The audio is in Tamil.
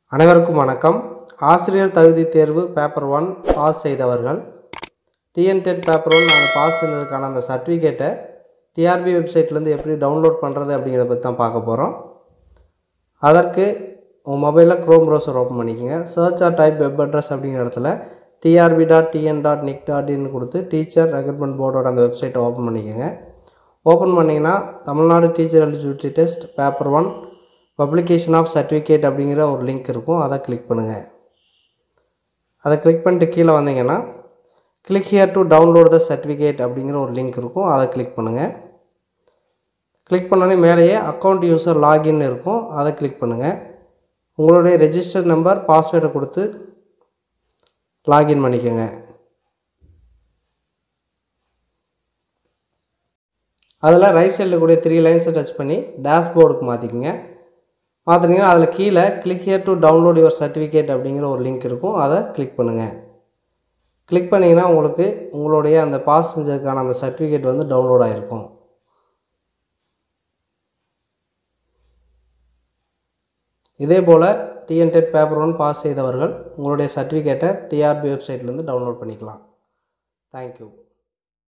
அனைவருக்கும் வணக்கம் ஆசிரியர் தகுதி தேர்வு பேப்பர் ஒன் பாஸ் செய்தவர்கள் டிஎன்டெட் பேப்பர் ஒன் நாங்கள் பாஸ் செய்ததுக்கான அந்த சர்டிஃபிகேட்டை டிஆர்பி வெப்சைட்லேருந்து எப்படி டவுன்லோட் பண்ணுறது அப்படிங்கிறத பற்றி தான் பார்க்க போகிறோம் அதற்கு உங்கள் மொபைலில் க்ரோம் ப்ரௌசர் ஓப்பன் பண்ணிக்கோங்க search or type web address அப்படிங்கிற இடத்துல TRB dot TN dot nic dot in கொடுத்து டீச்சர் ரெக்ரூட்மெண்ட் போர்டோட அந்த வெப்சைட்டை ஓப்பன் பண்ணிக்கோங்க ஓப்பன் பண்ணிங்கன்னா Tamil Nadu teacher eligibility test paper one publication of certificate அப்படிங்கிற ஒரு லிங்க் இருக்கும் அதை கிளிக் பண்ணுங்கள் அதை கிளிக் பண்ணிட்டு கீழே வந்தீங்கன்னா click here to download the certificate அப்படிங்கிற ஒரு லிங்க் இருக்கும் அதை கிளிக் பண்ணுங்கள் கிளிக் பண்ணோடனே மேலேயே அக்கௌண்ட் யூசர் லாகின் இருக்கும் அதை கிளிக் பண்ணுங்கள் உங்களுடைய ரெஜிஸ்டர் நம்பர் பாஸ்வேர்டை கொடுத்து லாகின் பண்ணிக்கோங்க அதில் ரைட் சைடில் கூடிய த்ரீ லைன்ஸை டச் பண்ணி டேஷ்போர்டுக்கு மாற்றிக்கோங்க மாற்றினீங்கன்னா அதில் கீழே click here to download your certificate அப்படிங்கிற ஒரு லிங்க் இருக்கும் அதை கிளிக் பண்ணுங்கள் கிளிக் பண்ணிங்கன்னா உங்களுக்கு உங்களுடைய அந்த பாஸ் செஞ்சதுக்கான அந்த சர்டிஃபிகேட் வந்து டவுன்லோட் ஆகிருக்கும் இதே போல் டிஎன்டெட் பேப்பர் ஒன் பாஸ் செய்தவர்கள் உங்களுடைய சர்டிஃபிகேட்டை டிஆர்பி வெப்சைட்லேருந்து டவுன்லோட் பண்ணிக்கலாம் தேங்க்யூ